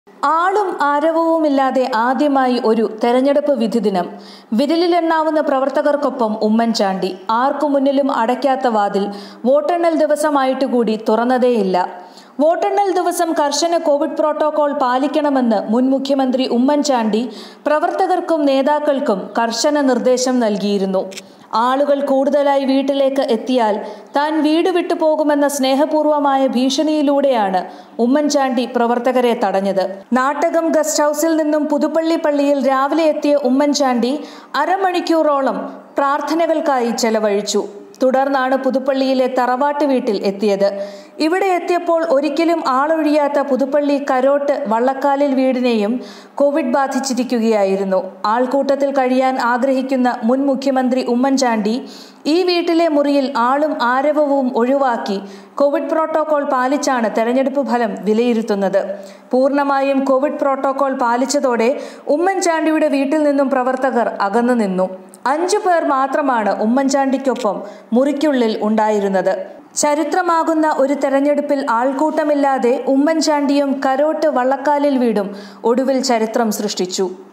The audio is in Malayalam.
ആളും ആരവവുമില്ലാതെ ആദ്യമായി ഒരു തെരഞ്ഞെടുപ്പ് വിധി ദിനം വിരലിലെണ്ണാവുന്ന പ്രവർത്തകർക്കൊപ്പം ഉമ്മൻചാണ്ടി ആർക്കു മുന്നിലും അടയ്ക്കാത്ത വാതിൽ വോട്ടെണ്ണൽ ദിവസമായിട്ട് കൂടി തുറന്നതേയില്ല വോട്ടെണ്ണൽ ദിവസം കർശന കോവിഡ് പ്രോട്ടോകോൾ പാലിക്കണമെന്ന് മുൻ മുഖ്യമന്ത്രി ഉമ്മൻചാണ്ടി പ്രവർത്തകർക്കും നേതാക്കൾക്കും കർശന നിർദ്ദേശം നൽകിയിരുന്നു ആളുകൾ കൂടുതലായി വീട്ടിലേക്ക് എത്തിയാൽ താൻ വീട് വിട്ടു പോകുമെന്ന സ്നേഹപൂർവമായ ഭീഷണിയിലൂടെയാണ് ഉമ്മൻചാണ്ടി പ്രവർത്തകരെ തടഞ്ഞത് നാട്ടകം ഗസ്റ്റ് ഹൗസിൽ നിന്നും പുതുപ്പള്ളി പള്ളിയിൽ രാവിലെ എത്തിയ ഉമ്മൻചാണ്ടി അരമണിക്കൂറോളം പ്രാർത്ഥനകൾക്കായി ചെലവഴിച്ചു തുടർന്നാണ് പുതുപ്പള്ളിയിലെ തറവാട്ട് വീട്ടിൽ എത്തിയത് ഇവിടെ എത്തിയപ്പോൾ ഒരിക്കലും ആളൊഴിയാത്ത പുതുപ്പള്ളി കരോട്ട് വള്ളക്കാലിൽ വീടിനെയും കോവിഡ് ബാധിച്ചിരിക്കുകയായിരുന്നു ആൾക്കൂട്ടത്തിൽ കഴിയാൻ ആഗ്രഹിക്കുന്ന മുൻ മുഖ്യമന്ത്രി ഉമ്മൻചാണ്ടി ഈ വീട്ടിലെ മുറിയിൽ ആളും ആരവവും ഒഴിവാക്കി കോവിഡ് പ്രോട്ടോകോൾ പാലിച്ചാണ് തെരഞ്ഞെടുപ്പ് ഫലം വിലയിരുത്തുന്നത് പൂർണ്ണമായും കോവിഡ് പ്രോട്ടോകോൾ പാലിച്ചതോടെ ഉമ്മൻചാണ്ടിയുടെ വീട്ടിൽ നിന്നും പ്രവർത്തകർ അകന്നു നിന്നു അഞ്ചു പേർ മാത്രമാണ് ഉമ്മൻചാണ്ടിക്കൊപ്പം മുറിക്കുള്ളിൽ ഉണ്ടായിരുന്നത് ചരിത്രമാകുന്ന ഒരു തെരഞ്ഞെടുപ്പിൽ ആൾക്കൂട്ടമില്ലാതെ ഉമ്മൻചാണ്ടിയും കരോട്ട് വള്ളക്കാലിൽ വീടും ഒടുവിൽ ചരിത്രം സൃഷ്ടിച്ചു